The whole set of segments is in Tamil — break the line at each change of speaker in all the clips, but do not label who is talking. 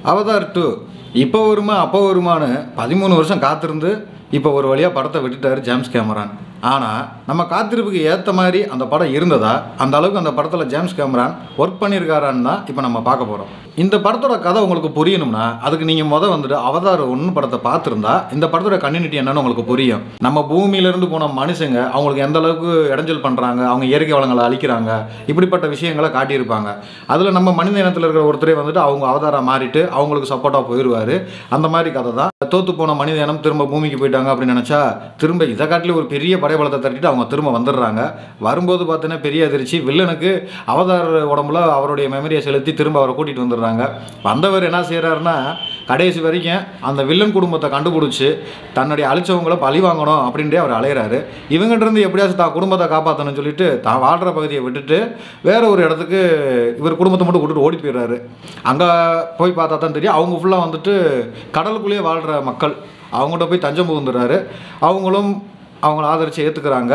அவதார் டூ இப்போ வருமா அப்போ வருமான்னு பதிமூணு வருஷம் காத்திருந்து இப்போ ஒரு வழியாக படத்தை விட்டுட்டார் ஜேம்ஸ் கேமரான் ஆனால் நம்ம காத்திருப்புக்கு ஏற்ற மாதிரி அந்த படம் இருந்ததா அந்த அளவுக்கு அந்த படத்தில் ஜேம்ஸ் கேமரான் ஒர்க் பண்ணியிருக்காரான்னு தான் இப்போ நம்ம பார்க்க போகிறோம் இந்த படத்தோட கதை உங்களுக்கு புரியணும்னா அதுக்கு நீங்கள் முத வந்துட்டு அவதார் ஒன்று படத்தை பார்த்துருந்தா இந்த படத்தோட கன்னினிட்டி என்னன்னு உங்களுக்கு புரியும் நம்ம பூமியிலேருந்து போன மனுஷங்க அவங்களுக்கு எந்த அளவுக்கு இடைஞ்சல் பண்ணுறாங்க அவங்க இயற்கை வளங்களை அழிக்கிறாங்க இப்படிப்பட்ட விஷயங்களை காட்டியிருப்பாங்க அதில் நம்ம மனித இனத்தில் இருக்கிற ஒருத்தரே வந்துட்டு அவங்க அவதாரம் மாறிட்டு அவங்களுக்கு சப்போர்ட்டாக போயிடுவார் அந்த மாதிரி கதை தான் தோத்து போன மனித இனம் திரும்ப பூமிக்கு போயிட்டாங்க அப்படின்னு நினச்சா திரும்ப இதை காட்டிலும் ஒரு பெரிய படைபலத்தை தட்டிட்டு அவங்க திரும்ப வந்துடுறாங்க வரும்போது பார்த்தீங்கன்னா பெரிய அதிர்ச்சி வில்லனுக்கு அவதார் உடம்புல அவருடைய மெமரியை செலுத்தி திரும்ப அவரை கூட்டிகிட்டு வந்துடுறாங்க வந்தவர் என்ன செய்கிறாருன்னா கடைசி வரைக்கும் அந்த வில்லன் குடும்பத்தை கண்டுபிடிச்சி தன்னுடைய அழிச்சவங்கள பழி வாங்கணும் அப்படின்ட்டு அவர் அலையிறாரு இவங்கிட்ட இருந்து எப்படியாச்சும் தான் குடும்பத்தை காப்பாற்றணும்னு சொல்லிட்டு தான் வாழ்கிற பகுதியை விட்டுட்டு வேற ஒரு இடத்துக்கு இவர் குடும்பத்தை மட்டும் விட்டுட்டு ஓடி போயிடுறாரு அங்கே போய் பார்த்தா தான் தெரியும் அவங்க ஃபுல்லாக வந்துட்டு கடலுக்குள்ளேயே வாழ்கிற மக்கள் அவங்கள்ட்ட போய் தஞ்சம் புகுந்துடுறாரு அவங்களும் அவங்கள ஆதரித்து ஏற்றுக்கிறாங்க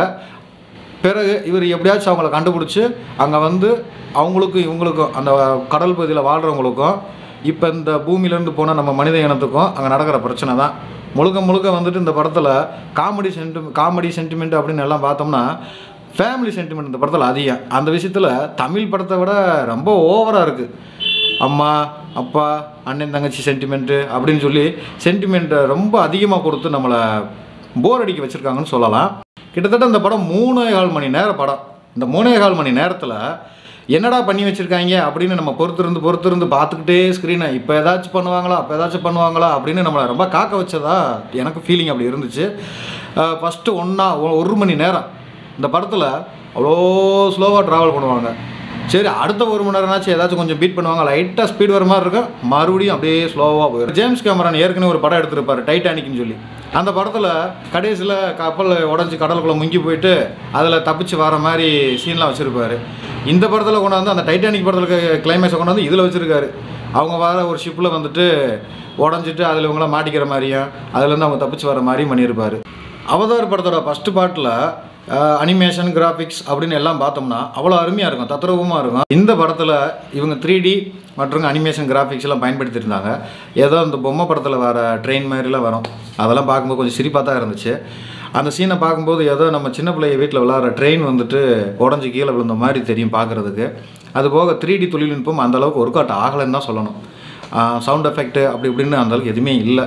பிறகு இவர் எப்படியாச்சும் அவங்கள கண்டுபிடிச்சி அங்கே வந்து அவங்களுக்கும் இவங்களுக்கும் அந்த கடல் பகுதியில் வாழ்கிறவங்களுக்கும் இப்போ இந்த பூமியிலேருந்து போன நம்ம மனித இனத்துக்கும் அங்கே நடக்கிற பிரச்சனை தான் முழுக்க முழுக்க வந்துட்டு இந்த படத்தில் காமெடி சென்டி காமெடி சென்டிமெண்ட் அப்படின்னு எல்லாம் பார்த்தோம்னா ஃபேமிலி சென்டிமெண்ட் இந்த படத்தில் அதிகம் அந்த விஷயத்தில் தமிழ் படத்தை விட ரொம்ப ஓவராக இருக்குது அம்மா அப்பா அண்ணன் தங்கச்சி சென்டிமெண்ட்டு அப்படின்னு சொல்லி சென்டிமெண்ட்டை ரொம்ப அதிகமாக கொடுத்து நம்மளை போர் அடிக்க வச்சுருக்காங்கன்னு சொல்லலாம் கிட்டத்தட்ட இந்த படம் மூணே கால் மணி நேர படம் இந்த மூணே கால் மணி நேரத்தில் என்னடா பண்ணி வச்சுருக்காங்க அப்படின்னு நம்ம பொறுத்திருந்து பொறுத்திருந்து பார்த்துக்கிட்டே ஸ்க்ரீனை இப்போ ஏதாச்சும் பண்ணுவாங்களா அப்போ ஏதாச்சும் பண்ணுவாங்களா அப்படின்னு நம்மளை ரொம்ப காக்க வச்சதா எனக்கு ஃபீலிங் அப்படி இருந்துச்சு ஃபஸ்ட்டு ஒன்றா ஒரு மணி நேரம் இந்த படத்தில் அவ்வளோ ஸ்லோவாக ட்ராவல் பண்ணுவாங்க சரி அடுத்த ஒரு மணி நேரம்னாச்சும் ஏதாச்சும் கொஞ்சம் பீட் பண்ணுவாங்க லைட்டாக ஸ்பீட் வர மாதிரி இருக்கும் மறுபடியும் அப்படியே ஸ்லோவாக போயிடும் ஜேம்ஸ் கேமரான் ஏற்கனவே ஒரு படம் எடுத்திருப்பாரு டைட்டானிக்னு சொல்லி அந்த படத்தில் கடைசியில் கப்பல் உடஞ்சி கடலுக்குள்ளே முங்கி போயிட்டு அதில் தப்பிச்சு வர மாதிரி சீன்லாம் வச்சுருப்பாரு இந்த படத்தில் கொண்டாந்து அந்த டைட்டானிக் படத்தில் கிளைமேக்ஸை கொண்டாந்து இதில் வச்சுருக்காரு அவங்க வர ஒரு ஷிப்பில் வந்துட்டு உடஞ்சிட்டு அதில் இவங்களாம் மாட்டிக்கிற மாதிரியும் அதுலேருந்து அவங்க தப்பிச்சு வர மாதிரியும் பண்ணியிருப்பார் அவதார் படத்தோட ஃபஸ்ட்டு பாட்டில் அனிமேஷன் கிராஃபிக்ஸ் அப்படின்னு எல்லாம் பார்த்தோம்னா அவ்வளோ அருமையாக இருக்கும் தத்ரூபமாக இருக்கும் இந்த படத்தில் இவங்க த்ரீ டி மற்றும் அனிமேஷன் கிராஃபிக்ஸ் எல்லாம் பயன்படுத்திட்டு இருந்தாங்க ஏதோ அந்த பொம்மை படத்தில் வர ட்ரெயின் மாதிரிலாம் வரும் அதெல்லாம் பார்க்கும்போது கொஞ்சம் சிரிப்பாக தான் இருந்துச்சு அந்த சீனை பார்க்கும்போது ஏதோ நம்ம சின்ன பிள்ளைய வீட்டில் விளாட்ற ட்ரெயின் வந்துட்டு உடஞ்சி கீழே விழுந்த மாதிரி தெரியும் பார்க்குறதுக்கு அது போக த்ரீ டி தொழில்நுட்பம் அந்தளவுக்கு ஒர்க் அவுட் ஆகலைன்னு தான் சொல்லணும் சவுண்ட் எஃபெக்ட் அப்படி இப்படின்னு அந்தளவுக்கு எதுவுமே இல்லை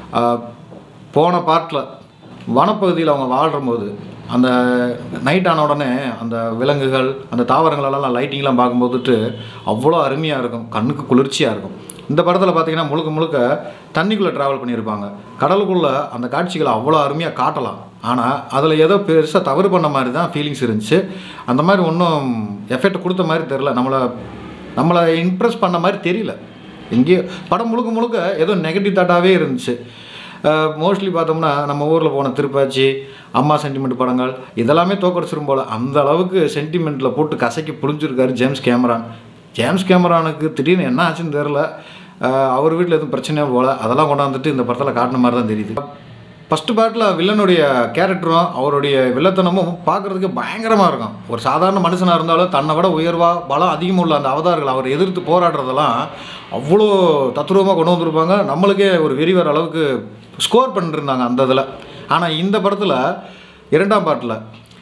போன பார்ட்டில் வனப்பகுதியில் அவங்க வாழ்கிறபோது அந்த நைட் ஆன உடனே அந்த விலங்குகள் அந்த தாவரங்களெல்லாம் லைட்டிங்லாம் பார்க்கும்போதுட்டு அவ்வளோ அருமையாக இருக்கும் கண்ணுக்கு குளிர்ச்சியாக இருக்கும் இந்த படத்தில் பார்த்தீங்கன்னா முழுக்க முழுக்க தண்ணிக்குள்ளே ட்ராவல் பண்ணியிருப்பாங்க கடலுக்குள்ளே அந்த காட்சிகளை அவ்வளோ அருமையாக காட்டலாம் ஆனால் அதில் ஏதோ பெருசாக தவறு பண்ண மாதிரி தான் ஃபீலிங்ஸ் இருந்துச்சு அந்த மாதிரி ஒன்றும் எஃபெக்ட் கொடுத்த மாதிரி தெரில நம்மளை நம்மளை இம்ப்ரெஸ் பண்ண மாதிரி தெரியல எங்கேயோ படம் முழுக்க முழுக்க ஏதோ நெகட்டிவ் தாட்டாகவே இருந்துச்சு மோஸ்ட்லி பார்த்தோம்னா நம்ம ஊரில் போன திருப்பாச்சி அம்மா சென்டிமெண்ட் படங்கள் இதெல்லாமே தோக்கடிச்சிரும் போல் அந்த அளவுக்கு சென்டிமெண்ட்டில் போட்டு கசக்கி புரிஞ்சிருக்காரு ஜேம்ஸ் கேமரான் ஜேம்ஸ் கேமரானுக்கு திடீர்னு என்ன ஆச்சுன்னு தெரில அவர் வீட்டில் எதுவும் பிரச்சனையாக போல அதெல்லாம் கொண்டாந்துட்டு இந்த படத்தில் காட்டின மாதிரி தான் தெரியுது ஃபஸ்ட்டு பார்ட்டில் வில்லனுடைய கேரக்டரும் அவருடைய வில்லத்தனமும் பார்க்குறதுக்கு பயங்கரமாக இருக்கும் ஒரு சாதாரண மனுஷனாக இருந்தாலும் தன்னை விட உயர்வாக பலம் அதிகமாக உள்ள அந்த அவதார்கள் அவர் எதிர்த்து போராடுறதெல்லாம் அவ்வளோ தத்ரூபமாக கொண்டு வந்திருப்பாங்க நம்மளுக்கே ஒரு வெறி வர அளவுக்கு ஸ்கோர் பண்ணிருந்தாங்க அந்த இதில் ஆனால் இந்த படத்தில் இரண்டாம் பாட்டில்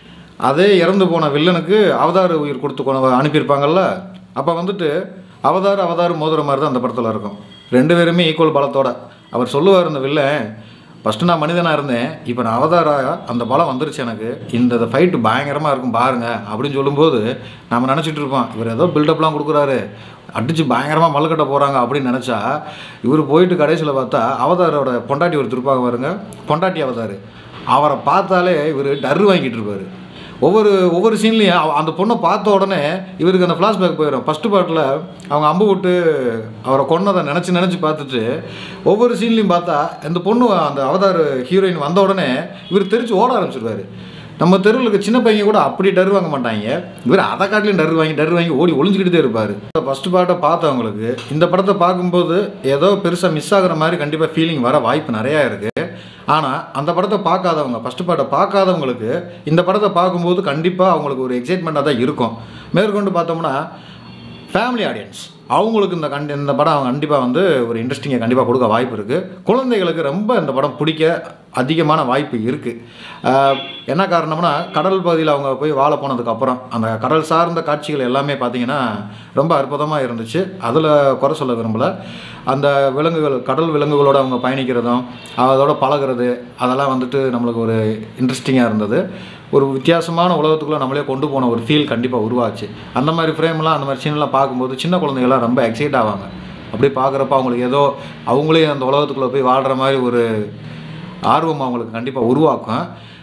அதே இறந்து போன வில்லனுக்கு அவதார் உயிர் கொடுத்து கொண்டு அனுப்பியிருப்பாங்கல்ல அப்போ வந்துட்டு அவதார் அவதார் மோதுற மாதிரி தான் அந்த படத்தில் இருக்கும் ரெண்டு பேருமே ஈக்குவல் பலத்தோட அவர் சொல்லுவார் இந்த வில்லன் ஃபஸ்ட்டு நான் மனிதனாக இருந்தேன் இப்போ நான் அவதாராக அந்த பலம் வந்துருச்சு எனக்கு இந்த ஃபைட்டு பயங்கரமாக இருக்கும் பாருங்க அப்படின்னு சொல்லும்போது நம்ம நினச்சிட்டு இருப்போம் இவர் ஏதோ பில்டப்லாம் கொடுக்குறாரு அடித்து பயங்கரமாக மல்லுக்கட்ட போகிறாங்க அப்படின்னு நினச்சா இவர் போயிட்டு கடைசியில் பார்த்தா அவதாரோட பொண்டாட்டி ஒரு திருப்பாங்க பாருங்க பொண்டாட்டி அவதார் அவரை பார்த்தாலே இவர் டர்ரு வாங்கிட்டு இருப்பார் ஒவ்வொரு ஒவ்வொரு சீன்லேயும் அந்த பொண்ணை பார்த்த உடனே இவருக்கு அந்த ஃப்ளாஷ்பேக் போயிடும் ஃபஸ்ட்டு பாட்டில் அவங்க அம்பு விட்டு அவரை கொன்னதை நினச்சி நினச்சி பார்த்துட்டு ஒவ்வொரு சீன்லேயும் பார்த்தா அந்த பொண்ணு அந்த அவதார் ஹீரோயின் வந்த உடனே இவர் தெரிச்சு ஓட ஆரம்பிச்சிருவாரு நம்ம தெருவில் இருக்க சின்ன பையன் கூட அப்படி டர் வாங்க மாட்டாங்க இவர் அதை காட்டிலையும் டர் வாங்கி டர் வாங்கி ஓடி ஒளிஞ்சிக்கிட்டே இருப்பார் ஃபஸ்ட்டு பாட்டை பார்த்தவங்களுக்கு இந்த படத்தை பார்க்கும்போது ஏதோ பெருசாக மிஸ் ஆகுற மாதிரி கண்டிப்பாக ஃபீலிங் வர வாய்ப்பு நிறையா இருக்குது ஆனால் அந்த படத்தை பார்க்காதவங்க ஃபஸ்ட்டு பாட்டை பார்க்காதவங்களுக்கு இந்த படத்தை பார்க்கும்போது கண்டிப்பாக அவங்களுக்கு ஒரு எக்ஸைட்மெண்ட்டாக தான் இருக்கும் மேற்கொண்டு பார்த்தோம்னா ஃபேமிலி ஆடியன்ஸ் அவங்களுக்கு இந்த கண்டி இந்த படம் கண்டிப்பாக வந்து ஒரு இன்ட்ரெஸ்டிங்கை கண்டிப்பாக கொடுக்க வாய்ப்பு இருக்குது குழந்தைகளுக்கு ரொம்ப இந்த படம் பிடிக்க அதிகமான வாய்ப்பு இருக்குது என்ன காரணம்னா கடல் பகுதியில் அவங்க போய் வாழ போனதுக்கப்புறம் அந்த கடல் சார்ந்த காட்சிகள் எல்லாமே பார்த்திங்கன்னா ரொம்ப அற்புதமாக இருந்துச்சு அதில் குறை சொல்ல விரும்பலை அந்த விலங்குகள் கடல் விலங்குகளோட அவங்க பயணிக்கிறதும் அதோட பழகுறது அதெல்லாம் வந்துட்டு நம்மளுக்கு ஒரு இன்ட்ரெஸ்டிங்காக இருந்தது ஒரு வித்தியாசமான உலகத்துக்குள்ளே நம்மளே கொண்டு போன ஒரு ஃபீல் கண்டிப்பாக உருவாச்சு அந்த மாதிரி ஃப்ரேம்லாம் அந்த மாதிரி சீன்லாம் பார்க்கும்போது சின்ன குழந்தைகள்லாம் ரொம்ப எக்ஸைட் ஆவாங்க அப்படி பார்க்குறப்ப அவங்களுக்கு ஏதோ அவங்களே அந்த உலகத்துக்குள்ளே போய் வாழ்கிற மாதிரி ஒரு ஆர்வம் அவங்களுக்கு கண்டிப்பாக உருவாக்கும்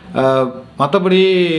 மற்றபடி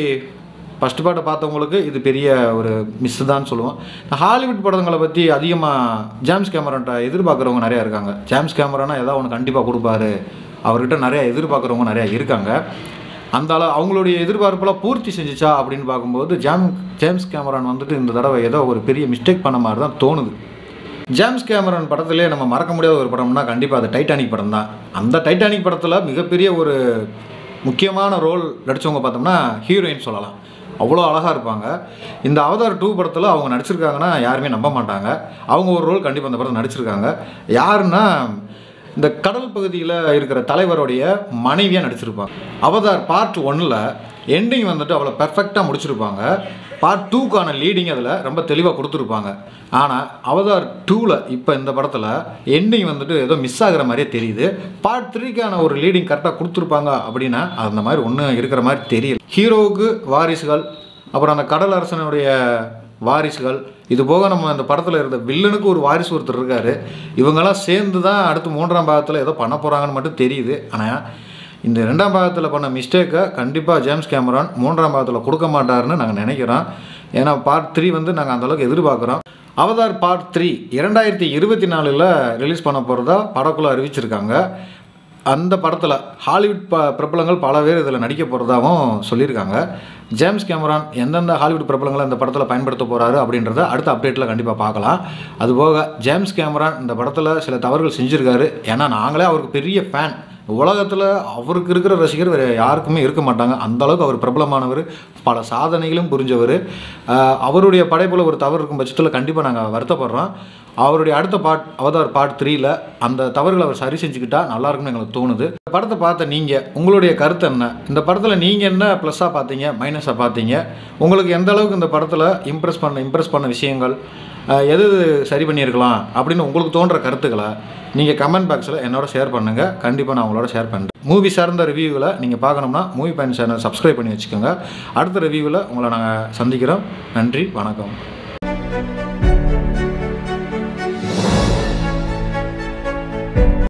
ஃபஸ்ட் பாட்டை பார்த்தவங்களுக்கு இது பெரிய ஒரு மிஸ் தான் சொல்லுவோம் ஹாலிவுட் படங்களை பற்றி அதிகமாக ஜேம்ஸ் கேமரன்ட்ட எதிர்பார்க்குறவங்க நிறையா இருக்காங்க ஜேம்ஸ் கேமரானா ஏதாவது ஒன்று கண்டிப்பாக கொடுப்பாரு அவர்கிட்ட நிறையா எதிர்பார்க்குறவங்க நிறையா இருக்காங்க அந்த அளவு அவங்களுடைய எதிர்பார்ப்பெல்லாம் பூர்த்தி செஞ்சுச்சா அப்படின்னு பார்க்கும்போது ஜாம் ஜேம்ஸ் கேமரான் வந்துட்டு இந்த தடவை ஏதோ ஒரு பெரிய மிஸ்டேக் பண்ண மாதிரி தான் தோணுது ஜேம்ஸ் கேமரன் படத்திலே நம்ம மறக்க முடியாத ஒரு படம்னா கண்டிப்பாக அது டைட்டானிக் படம் தான் அந்த டைட்டானிக் படத்தில் மிகப்பெரிய ஒரு முக்கியமான ரோல் நடித்தவங்க பார்த்தோம்னா ஹீரோயின் சொல்லலாம் அவ்வளோ அழகாக இருப்பாங்க இந்த அவதார் டூ படத்தில் அவங்க நடிச்சிருக்காங்கன்னா யாருமே நம்ப மாட்டாங்க அவங்க ஒரு ரோல் கண்டிப்பாக அந்த படத்தில் நடிச்சிருக்காங்க யாருன்னா இந்த கடல் பகுதியில் இருக்கிற தலைவருடைய மனைவியாக நடிச்சிருப்பாங்க அவதார் பார்ட் ஒன்னில் எண்டிங் வந்துட்டு அவ்வளோ பெர்ஃபெக்டாக முடிச்சிருப்பாங்க பார்ட் டூக்கான லீடிங் அதில் ரொம்ப தெளிவாக கொடுத்துருப்பாங்க ஆனால் அவதார் டூவில் இப்போ இந்த படத்தில் எண்டிங் வந்துட்டு ஏதோ மிஸ் ஆகுற மாதிரியே தெரியுது பார்ட் த்ரீக்கான ஒரு லீடிங் கரெக்டாக கொடுத்துருப்பாங்க அப்படின்னா அந்த மாதிரி ஒன்றும் இருக்கிற மாதிரி தெரியல ஹீரோவுக்கு வாரிசுகள் அப்புறம் அந்த கடல் அரசனுடைய வாரிசுகள் இது போக நம்ம இந்த படத்தில் இருந்த வில்லனுக்கு ஒரு வாரிசு ஒருத்தர் இருக்கார் இவங்கெல்லாம் சேர்ந்து தான் அடுத்து மூன்றாம் பாகத்தில் ஏதோ பண்ண போகிறாங்கன்னு மட்டும் தெரியுது ஆனால் இந்த ரெண்டாம் பாகத்தில் பண்ண மிஸ்டேக்கை கண்டிப்பாக ஜேம்ஸ் கேமரான் மூன்றாம் பாகத்தில் கொடுக்க மாட்டாருன்னு நாங்கள் நினைக்கிறோம் ஏன்னா பார்ட் த்ரீ வந்து நாங்கள் அந்தளவுக்கு எதிர்பார்க்குறோம் அவதார் பார்ட் த்ரீ இரண்டாயிரத்தி இருபத்தி நாலில் ரிலீஸ் பண்ண போகிறதா படக்குழு அறிவிச்சிருக்காங்க அந்த படத்தில் ஹாலிவுட் ப பிரபலங்கள் பல பேர் இதில் நடிக்க போகிறதாகவும் சொல்லியிருக்காங்க ஜேம்ஸ் கேமரான் எந்தெந்த ஹாலிவுட் பிரபலங்களை இந்த படத்தில் பயன்படுத்த போகிறாரு அப்படின்றத அடுத்த அப்டேட்டில் கண்டிப்பாக பார்க்கலாம் அதுபோக ஜேம்ஸ் கேமரான் இந்த படத்தில் சில தவறுகள் செஞ்சுருக்காரு ஏன்னா நாங்களே அவருக்கு பெரிய ஃபேன் உலகத்தில் அவருக்கு இருக்கிற ரசிகர் வேறு யாருக்குமே இருக்க மாட்டாங்க அந்தளவுக்கு அவர் பிரபலமானவர் பல சாதனைகளும் புரிஞ்சவர் அவருடைய படைப்பில் ஒரு தவறு இருக்கும் பட்சத்தில் கண்டிப்பாக நாங்கள் வருத்தப்படுறோம் அவருடைய அடுத்த பாட் அவதார் பார்ட் த்ரீல அந்த தவறுகளை அவர் சரி செஞ்சுக்கிட்டா நல்லா இருக்கும்னு எங்களுக்கு தோணுது இந்த படத்தை பார்த்த நீங்கள் உங்களுடைய கருத்து என்ன இந்த படத்தில் நீங்கள் என்ன ப்ளஸ்ஸாக பார்த்தீங்க மைனஸாக பார்த்தீங்க உங்களுக்கு எந்த அளவுக்கு இந்த படத்தில் இம்ப்ரெஸ் பண்ண இம்ப்ரெஸ் பண்ண விஷயங்கள் அஹ், எது எது சரி பண்ணியிருக்கலாம் அப்படின்னு உங்களுக்கு தோன்ற கருத்துக்களை நீங்கள் கமெண்ட் பாக்ஸில் என்னோட ஷேர் பண்ணுங்கள் கண்டிப்பாக நான் உங்களோட ஷேர் பண்ணுறேன் மூவி சார்ந்த ரிவ்யூவில் நீங்கள் பார்க்கணும்னா மூவி பயன் சேனல் சப்ஸ்கிரைப் பண்ணி வச்சுக்கோங்க அடுத்த ரிவ்யூவில் உங்களை நாங்கள் சந்திக்கிறோம் நன்றி வணக்கம்